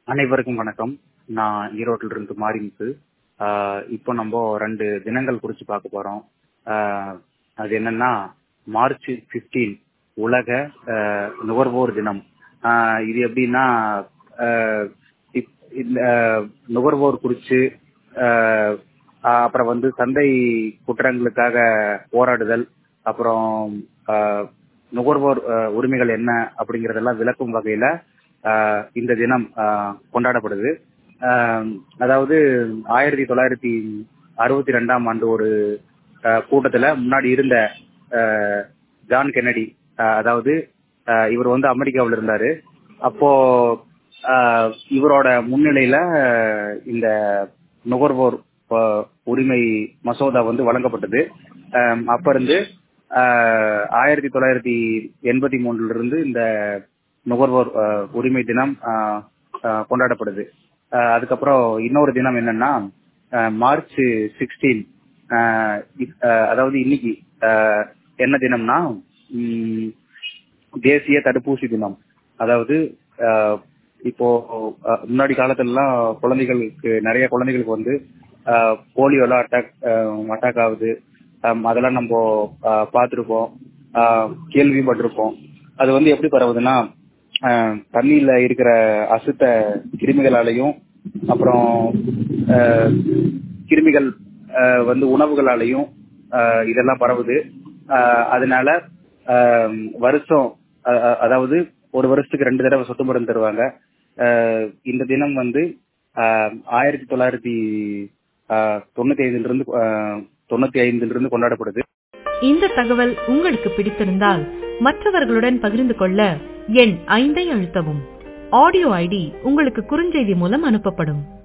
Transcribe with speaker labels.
Speaker 1: அனைவருக்கும் வணக்கம் நான் ஈரோட்டில் இருந்து மாரிமுத்து ஆஹ் இப்போ நம்ம ரெண்டு தினங்கள் குறித்து பார்க்க போறோம் ஆஹ் அது என்னன்னா மார்ச் 15 உலக ஆஹ் நுகர்வோர் தினம் ஆஹ் இது எப்படின்னா ஆஹ் இப்- இந்த ஆஹ் நுகர்வோர் குறித்து ஆஹ் ஆஹ் அப்புறம் வந்து சந்தை குற்றங்களுக்காக போராடுதல் அப்புறம் ஆஹ் நுகர்வோர் ஆஹ் உரிமைகள் என்ன அப்படிங்கறதெல்லாம் விளக்கும் வகையில ஆஹ் இந்த தினம் ஆஹ் கொண்டாடப்படுது ஆஹ் அதாவது ஆயிரத்தி தொள்ளாயிரத்தி அறுபத்தி ரெண்டாம் ஆண்டு ஒரு ஆஹ் கூட்டத்துல முன்னாடி இருந்த ஆஹ் ஜான் கென்னடி ஆஹ் அதாவது ஆஹ் இவர் வந்து அமெரிக்காவில் இருந்தாரு அப்போ ஆஹ் இவரோட முன்னிலையில ஆஹ் இந்த நுகர்வோர் ஆஹ் உரிமை மசோதா வந்து வழங்கப்பட்டது ஆஹ் அப்ப இருந்து ஆஹ் ஆயிரத்தி தொள்ளாயிரத்தி எண்பத்தி மூணுல இருந்து இந்த நுகர்வோர் ஆஹ் உரிமை தினம் ஆஹ் ஆஹ் கொண்டாடப்படுது ஆஹ் அதுக்கப்புறம் இன்னொரு தினம் என்னன்னா ஆஹ் மார்ச் சிக்ஸ்டீன் அதாவது இன்னைக்கு ஆஹ் என்ன தினம்னா உம், தேசிய தடுப்பூசி தினம் அதாவது ஆஹ் இப்போ ஆஹ் முன்னாடி காலத்துலலாம் குழந்தைகளுக்கு நிறைய குழந்தைகளுக்கு வந்து ஆஹ் போலியோலாம் அட்டாக் அட்டாக் ஆகுது ஆம், அதெல்லாம் நம்ம ஆஹ் பார்த்திருப்போம் ஆஹ் கேள்விப்பட்டிருப்போம் அது வந்து எப்படி பரவுதுன்னா ஆஹ் தண்ணியில இருக்கிற அசுத்த கிருமிகளாலையும் அப்புறம் ஆஹ் கிருமிகள் ஆஹ் வந்து உணவுகளாலையும் ஆஹ் இதெல்லாம் பரவுது ஆஹ் அதனால ஆஹ் வருஷம் அ- அ- அதாவது ஒரு வருஷத்துக்கு ரெண்டு தடவை சொட்டு மருந்து தருவாங்க ஆஹ் இந்த தினம் வந்து ஆஹ் ஆயிரத்தி தொள்ளாயிரத்தி ஆஹ் தொண்ணூத்தி ஐந்துல இருந்து ஆஹ் தொண்ணூத்தி ஐந்துல இருந்து கொண்டாடப்படுது
Speaker 2: இந்த தகவல் உங்களுக்கு பிடித்திருந்தால் மற்றவர்களுடன் பகிர்ந்து கொள்ள எண் ஐந்தை அழுத்தவும் ஆடியோ ஐடி உங்களுக்கு குறுஞ்செய்தி மூலம் அனுப்பப்படும்